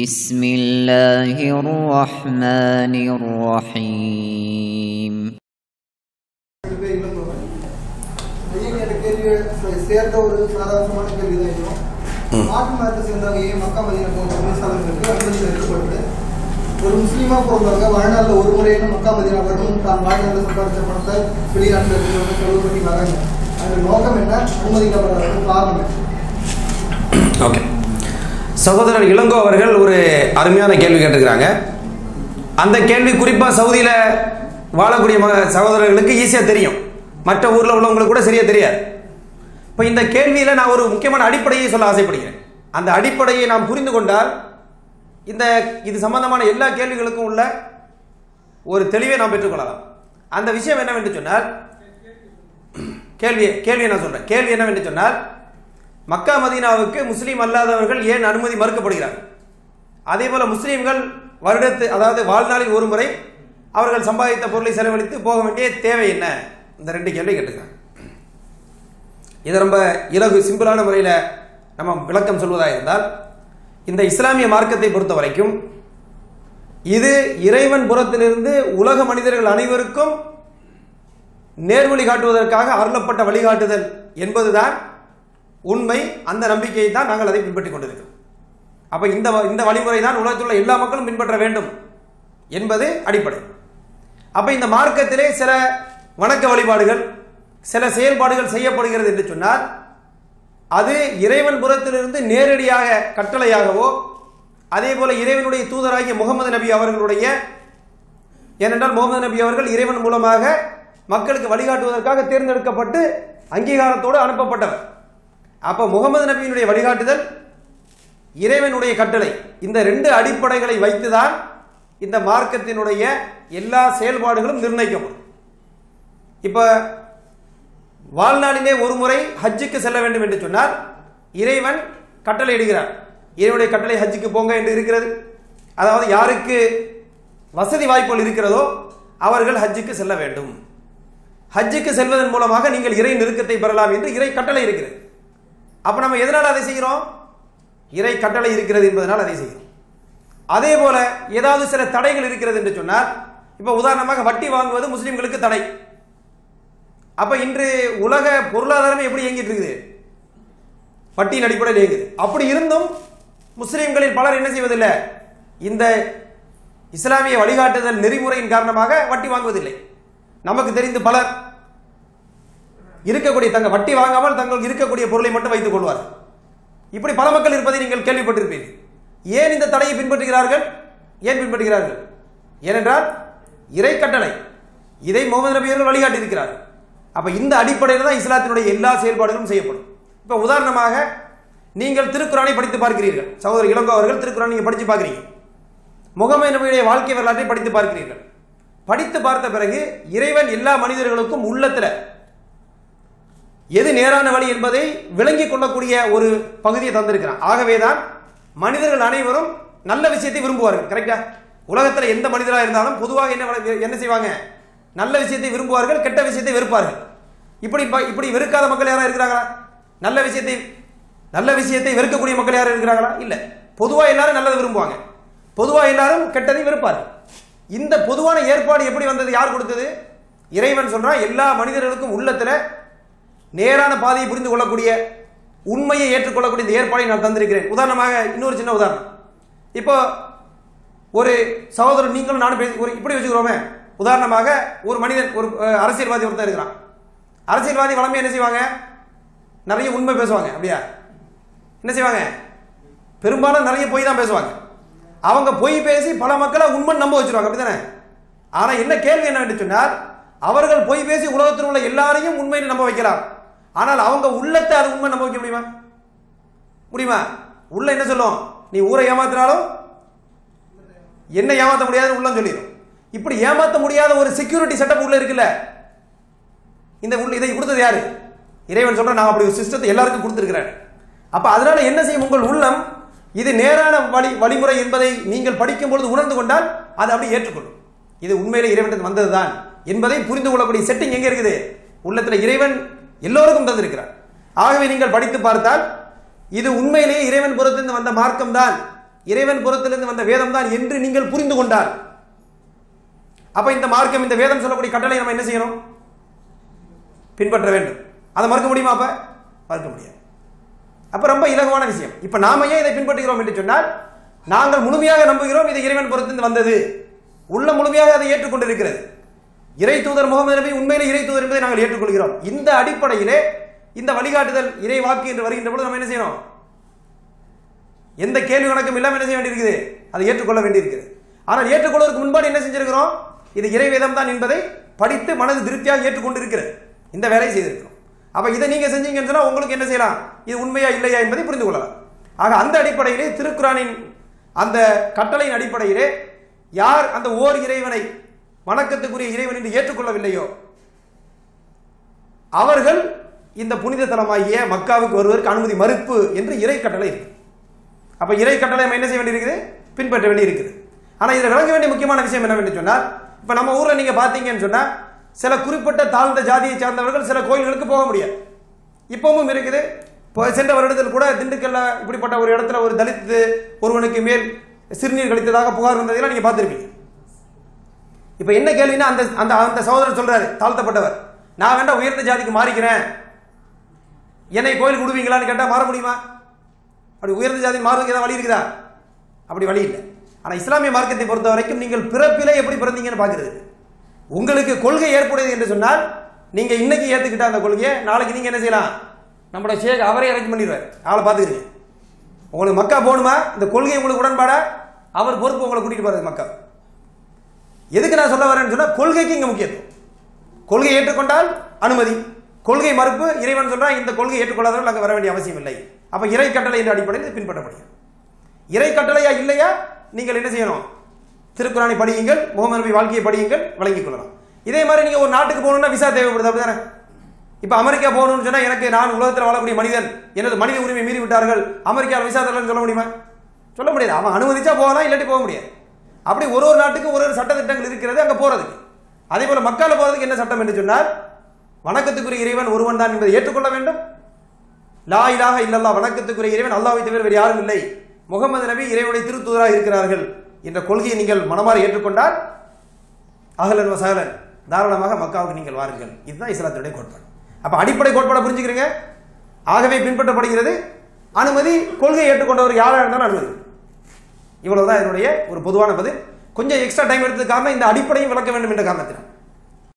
بسم الله الرحمن الرحيم பேர் இளங்கோவன். ஐயா கேட்ட கேள்வி சே- சேர்ந்த ஒரு சாதாரணமான கேள்வி தான் இதுவும். மாற்று மதத்தை சேர்ந்தவங்க ஏன் மக்கா மதீனா போன்ற புனிதஸ்தலங்களுக்கு அனுமதி அளிக்கப்படுது ஒரு முஸ்லீமா பிறந்தவங்க வாழ்நாளில் ஒரு முறையிலும் மக்கா மதீனா வரணும் தான் வாழ்நாளில் சம்பாதிச்ச பணத்தை வெளிநாட்டில் இருக்கிறவங்க செலவு பண்ணி வராங்க அதோட நோக்கம் என்ன அனுமதிக்கப்படாத காரணம் என்ன ஓகே சகோதரர் இளங்கோ அவர்கள் ஒரு அருமையான கேள்வி கேட்டிருக்கிறாங்க அந்த கேள்வி குறிப்பாக சவுதியில் வாழக்கூடிய மக சகோதரர்களுக்கு ஈஸியாக தெரியும் மற்ற ஊரில் உள்ளவங்களுக்கு கூட சரியாக தெரியாது இப்போ இந்த கேள்வியில் நான் ஒரு முக்கியமான அடிப்படையை சொல்ல ஆசைப்படுகிறேன் அந்த அடிப்படையை நாம் புரிந்து கொண்டால் இந்த இது சம்பந்தமான எல்லா கேள்விகளுக்கும் உள்ள ஒரு தெளிவை நாம் பெற்றுக்கொள்ளலாம் அந்த விஷயம் என்னவென்று சொன்னால் கேள்வி கேள்வியை நான் சொல்றேன் கேள்வி என்னவென்று சொன்னால் மக்கா மதீனாவுக்கு முஸ்லீம் அல்லாதவர்கள் ஏன் அனுமதி மறுக்கப்படுகிறார்கள் அதே போல முஸ்லீம்கள் வருடத்து அதாவது வாழ்நாளில் ஒரு முறை அவர்கள் சம்பாதித்த பொருளை செலவழித்து போக வேண்டிய தேவை என்ன இந்த ரெண்டு கேள்வி கேட்டுக்கிறாங்க இதை ரொம்ப இலகு சிம்பிளான முறையில் நம்ம விளக்கம் சொல்வதாக இருந்தால் இந்த இஸ்லாமிய மார்க்கத்தை பொறுத்த வரைக்கும் இது இறைவன் புறத்திலிருந்து உலக மனிதர்கள் அனைவருக்கும் நேர்வழி காட்டுவதற்காக அருளப்பட்ட வழிகாட்டுதல் என்பதுதான் உண்மை அந்த நம்பிக்கையை தான் நாங்கள் அதை பின்பற்றிக் கொண்டிருக்கிறோம் அப்ப இந்த வ- இந்த வழிமுறை தான் உலகத்தில் உள்ள எல்லா மக்களும் பின்பற்ற வேண்டும் என்பது அடிப்படை அப்ப இந்த மார்க்கத்திலே சில வணக்க வழிபாடுகள் சில செயல்பாடுகள் செய்யப்படுகிறது என்று சொன்னால் அது இறைவன் புறத்திலிருந்து நேரடியாக கட்டளையாகவோ அதே போல இறைவனுடைய தூதராகிய முகமது நபி அவர்களுடைய ஏனென்றால் முகமது நபி அவர்கள் இறைவன் மூலமாக மக்களுக்கு வழிகாட்டுவதற்காக தேர்ந்தெடுக்கப்பட்டு அங்கீகாரத்தோடு அனுப்பப்பட்டவர் அப்ப முகமது நபியினுடைய வழிகாட்டுதல் இறைவனுடைய கட்டளை இந்த ரெண்டு அடிப்படைகளை வைத்துதான் இந்த மார்க்கத்தினுடைய எல்லா செயல்பாடுகளும் நிர்ணயிக்கப்படும் இப்ப வாழ்நாளிலே ஒரு முறை ஹஜ்ஜுக்கு செல்ல வேண்டும் என்று சொன்னால் இறைவன் கட்டளை இடுகிறார் இறைவனுடைய கட்டளை ஹஜ்ஜுக்கு போங்க என்று இருக்கிறது அதாவது யாருக்கு வசதி வாய்ப்புகள் இருக்கிறதோ அவர்கள் ஹஜ்ஜுக்கு செல்ல வேண்டும் ஹஜ்ஜுக்கு செல்வதன் மூலமாக நீங்கள் இறை நெருக்கத்தை பெறலாம் என்று இறை கட்டளை இருக்கிறது அப்ப நம்ம எதனால் அதை செய்கிறோம் இறை கட்டளை இருக்கிறது என்பதனால் அதை செய்கிறோம் அதே போல ஏதாவது சில தடைகள் இருக்கிறது என்று சொன்னால் இப்ப உதாரணமாக வட்டி வாங்குவது முஸ்லிம்களுக்கு தடை அப்ப இன்று உலக பொருளாதாரமே எப்படி இயங்கிட்டு இருக்குது வட்டியின் அடிப்படையில் இயங்குது அப்படி இருந்தும் முஸ்லிம்களில் பலர் என்ன செய்வதில்லை இந்த இஸ்லாமிய வழிகாட்டுதல் நெறிமுறையின் காரணமாக வட்டி வாங்குவதில்லை நமக்கு தெரிந்து பலர் இருக்கக்கூடிய தங்க வட்டி வாங்காமல் தங்கள் இருக்கக்கூடிய பொருளை மட்டும் வைத்துக் கொள்வார்கள் இப்படி பல மக்கள் இருப்பதை நீங்கள் கேள்விப்பட்டிருப்பீர்கள் ஏன் இந்த தடையை பின்பற்றுகிறார்கள் ஏன் பின்பற்றுகிறார்கள் ஏனென்றால் இறை கட்டளை இதை முகமது நபி அவர்கள் வழிகாட்டி இருக்கிறார்கள் அப்ப இந்த அடிப்படையில் தான் இஸ்லாத்தினுடைய எல்லா செயல்பாடுகளும் செய்யப்படும் இப்ப உதாரணமாக நீங்கள் திருக்குறானை படித்து பார்க்கிறீர்கள் சகோதரர் இளங்கோ அவர்கள் திருக்குறான் நீங்க படிச்சு பார்க்கிறீங்க முகமது நபியுடைய வாழ்க்கை வரலாற்றை படித்து பார்க்கிறீர்கள் படித்து பார்த்த பிறகு இறைவன் எல்லா மனிதர்களுக்கும் உள்ளத்துல எது நேரான வழி என்பதை விளங்கிக் கொள்ளக்கூடிய ஒரு பகுதியை தந்திருக்கிறான் ஆகவேதான் மனிதர்கள் அனைவரும் நல்ல விஷயத்தை விரும்புவார்கள் கரெக்டா உலகத்துல எந்த மனிதராக இருந்தாலும் பொதுவாக என்ன வழ- என்ன செய்வாங்க நல்ல விஷயத்தை விரும்புவார்கள் கெட்ட விஷயத்தை வெறுப்பார்கள் இப்படி ப- இப்படி வெறுக்காத மக்கள் யாரா இருக்கிறாங்களா நல்ல விஷயத்தை நல்ல விஷயத்தை வெறுக்கக்கூடிய மக்கள் யாரும் இருக்கிறாங்களா இல்ல பொதுவா எல்லாரும் நல்லதை விரும்புவாங்க பொதுவா எல்லாரும் கெட்டதை வெறுப்பார்கள் இந்த பொதுவான ஏற்பாடு எப்படி வந்தது யார் கொடுத்தது இறைவன் சொல்றான் எல்லா மனிதர்களுக்கும் உள்ளத்துல நேரான பாதையை புரிந்து கொள்ளக்கூடிய உண்மையை ஏற்றுக்கொள்ளக்கூடிய இந்த ஏற்பாடை நான் தந்திருக்கிறேன் உதாரணமாக இன்னொரு சின்ன உதாரணம் இப்போ ஒரு சகோதரர் நீங்களும் நானும் பேசி ஒரு இப்படி வச்சுக்கிறோமே உதாரணமாக ஒரு மனிதன் ஒரு அஹ், அரசியல்வாதி ஒருத்தர் இருக்கிறான் அரசியல்வாதி வளமே என்ன செய்வாங்க நிறைய உண்மை பேசுவாங்க அப்படியா என்ன செய்வாங்க பெரும்பாலும் நிறைய பொய் தான் பேசுவாங்க அவங்க பொய் பேசி பல மக்களை உண்மை நம்ப வச்சிருவாங்க அப்படிதானே ஆனா என்ன கேள்வி என்னவென்று சொன்னால் அவர்கள் பொய் பேசி உலகத்தில் உள்ள எல்லாரையும் உண்மையை நம்ப வைக்கலாம் ஆனால் அவங்க உள்ளத்தை அது உண்மை நம்ப வைக்க முடியுமா முடியுமா உள்ள என்ன சொல்லும் நீ ஊரை ஏமாத்தினாலும் என்ன ஏமாத்த முடியாதுன்னு உள்ளம் சொல்லிடும் இப்படி ஏமாத்த முடியாத ஒரு செக்யூரிட்டி செட்டப் உள்ள இருக்குல்ல இந்த உள்ள இதை கொடுத்தது யாரு இறைவன் சொல்ற நான் அப்படி ஒரு சிஸ்டத்தை எல்லாருக்கும் கொடுத்திருக்கிறேன் அப்ப அதனால என்ன செய்யும் உங்கள் உள்ளம் இது நேரான வழி வழிமுறை என்பதை நீங்கள் படிக்கும் பொழுது உணர்ந்து கொண்டால் அது அப்படி ஏற்றுக்கொள்ளும் இது உண்மையிலே இறைவன் வந்ததுதான் என்பதை புரிந்து கொள்ளக்கூடிய செட்டிங் எங்க இருக்குது உள்ளத்துல இறைவன் எல்லோருக்கும் தந்திருக்கிறார் ஆகவே நீங்கள் படித்து பார்த்தால் இது உண்மையிலேயே இறைவன் புறத்திலிருந்து வந்த மார்க்கம் தான் இறைவன் புறத்திலிருந்து வந்த வேதம் தான் என்று நீங்கள் புரிந்து கொண்டால் அப்ப இந்த மார்க்கம் இந்த வேதம் சொல்லக்கூடிய கட்டளை நம்ம என்ன செய்யணும் பின்பற்ற வேண்டும் அதை மறுக்க முடியுமா அப்ப மறுக்க முடியாது அப்ப ரொம்ப இலகுவான விஷயம் இப்ப நாம ஏன் இதை பின்பற்றுகிறோம் என்று சொன்னால் நாங்கள் முழுமையாக நம்புகிறோம் இது இறைவன் புறத்திலிருந்து வந்தது உள்ள முழுமையாக அதை ஏற்றுக்கொண்டிருக்கிறது இறை தூதர் முகமது நபி உண்மையிலே இறை தூதர் என்பதை நாங்கள் ஏற்றுக்கொள்கிறோம் இந்த அடிப்படையிலே இந்த வழிகாட்டுதல் இறை வாக்கு என்று வருகின்ற பொழுது நம்ம என்ன செய்யணும் எந்த கேள்வி கணக்கும் இல்லாமல் என்ன செய்ய வேண்டியிருக்குது அதை ஏற்றுக்கொள்ள வேண்டியிருக்கிறது ஆனால் ஏற்றுக்கொள்வதற்கு முன்பாடு என்ன செஞ்சிருக்கிறோம் இது இறை வேதம் தான் என்பதை படித்து மனது திருப்தியாக ஏற்றுக்கொண்டு இருக்கிறது இந்த வேலையை செய்திருக்கிறோம் அப்ப இதை நீங்க செஞ்சீங்கன்னு சொன்னா உங்களுக்கு என்ன செய்யலாம் இது உண்மையா இல்லையா என்பதை புரிந்து கொள்ளலாம் ஆக அந்த அடிப்படையிலே திருக்குறானின் அந்த கட்டளையின் அடிப்படையிலே யார் அந்த ஓர் இறைவனை வணக்கத்துக்குரிய இறைவன் என்று ஏற்றுக்கொள்ளவில்லையோ அவர்கள் இந்த புனித தலமாகிய மக்காவுக்கு வருவதற்கு அனுமதி மறுப்பு என்று இறை கட்டளை இருக்கு அப்ப இறை கட்டளை நம்ம என்ன செய்ய வேண்டியிருக்குது பின்பற்ற வேண்டியிருக்குது ஆனா இதில் விளங்க வேண்டிய முக்கியமான விஷயம் என்னவென்று சொன்னால் இப்ப நம்ம ஊர்ல நீங்க பாத்தீங்கன்னு சொன்னா சில குறிப்பிட்ட தாழ்ந்த ஜாதியை சார்ந்தவர்கள் சில கோயில்களுக்கு போக முடியாது இப்பவும் இருக்குது இப்போ சென்ற வருடத்தில் கூட திண்டுக்கல்ல இப்படிப்பட்ட ஒரு இடத்துல ஒரு தலித் ஒருவனுக்கு மேல் சிறுநீர் கழித்ததாக புகார் வந்ததெல்லாம் நீங்க பார்த்திருப்பீங்க இப்ப என்ன கேள்வின்னா அந்த அந்த அந்த சகோதரர் சொல்றாரு தாழ்த்தப்பட்டவர் நான் வேண்டாம் உயர்ந்த ஜாதிக்கு மாறிக்கிறேன் என்னை கோயிலுக்கு விடுவீங்களான்னு கேட்டா மாற முடியுமா அப்படி உயர்ந்த ஜாதி மாறுவதுக்கு ஏதாவது வழி இருக்குதா அப்படி வழி இல்லை ஆனா இஸ்லாமிய மார்க்கத்தை பொறுத்த வரைக்கும் நீங்கள் பிறப்பிலே எப்படி பிறந்தீங்கன்னு பாக்குறது உங்களுக்கு கொள்கை ஏற்புடையது என்று சொன்னால் நீங்க இன்னைக்கு ஏத்துக்கிட்ட அந்த கொள்கையை நாளைக்கு நீங்க என்ன செய்யலாம் நம்மளோட ஷேக் அவரே அரேஞ்ச் பண்ணிடுவார் ஆளை பாத்துக்கிறீங்க உங்களுக்கு மக்கா போகணுமா இந்த கொள்கை உங்களுக்கு உடன்பாடா அவர் பொறுப்பு உங்களை கூட்டிட்டு போறது மக்கா எதுக்கு நான் சொல்ல வரேன்னு சொன்னா கொள்கைக்கு இங்க முக்கியத்துவம் கொள்கை ஏற்றுக்கொண்டால் அனுமதி கொள்கை மறுப்பு இறைவன் சொல்றா இந்த கொள்கை ஏற்றுக்கொள்ளாதவர்கள் அங்க வர வேண்டிய அவசியம் இல்லை அப்ப இறை கட்டளை என்ற அடிப்படையில் இது பின்பற்றப்படுகிறது இறை கட்டளையா இல்லையா நீங்கள் என்ன செய்யணும் திருக்குறானை படியுங்கள் முகமது நபி வாழ்க்கையை படியுங்கள் வழங்கிக் கொள்ளலாம் இதே மாதிரி நீங்க ஒரு நாட்டுக்கு போகணும்னா விசா தேவைப்படுது அப்படிதானே இப்ப அமெரிக்கா போகணும்னு சொன்னா எனக்கு நான் உலகத்தில் வாழக்கூடிய மனிதன் எனது மனித உரிமை மீறி விட்டார்கள் அமெரிக்கா விசா தரலன்னு சொல்ல முடியுமா சொல்ல முடியாது அவன் அனுமதிச்சா போகலாம் இல்லாட்டி போக முடியாது அப்படி ஒரு ஒரு நாட்டுக்கு ஒரு ஒரு சட்ட திட்டங்கள் இருக்கிறது அங்க போறதுக்கு அதே போல மக்கால போறதுக்கு என்ன சட்டம் என்று சொன்னால் வணக்கத்துக்குரிய இறைவன் ஒருவன் தான் என்பதை ஏற்றுக்கொள்ள வேண்டும் லா இலாஹ இல்லல்லா வணக்கத்துக்குரிய இறைவன் அல்லாஹ்வை தவிர வேறு யாரும் இல்லை முகமது நபி இறைவனுடைய திருத்தூதராக இருக்கிறார்கள் என்ற கொள்கையை நீங்கள் மனமாற ஏற்றுக்கொண்டால் அகலன் வசகலன் தாராளமாக மக்காவுக்கு நீங்கள் வாருங்கள் இதுதான் இஸ்லாத்தினுடைய கோட்பாடு அப்ப அடிப்படை கோட்பாடை புரிஞ்சுக்கிறீங்க ஆகவே பின்பற்றப்படுகிறது அனுமதி கொள்கையை ஏற்றுக்கொண்டவர் யாராக இருந்தாலும் அனுமதி இவ்வளவுதான் இதனுடைய ஒரு பொதுவான பதில் கொஞ்சம் எக்ஸ்ட்ரா டைம் எடுத்தது காரணம் இந்த அடிப்படையும் விளக்க வேண்டும் என்ற காரணத்தினால்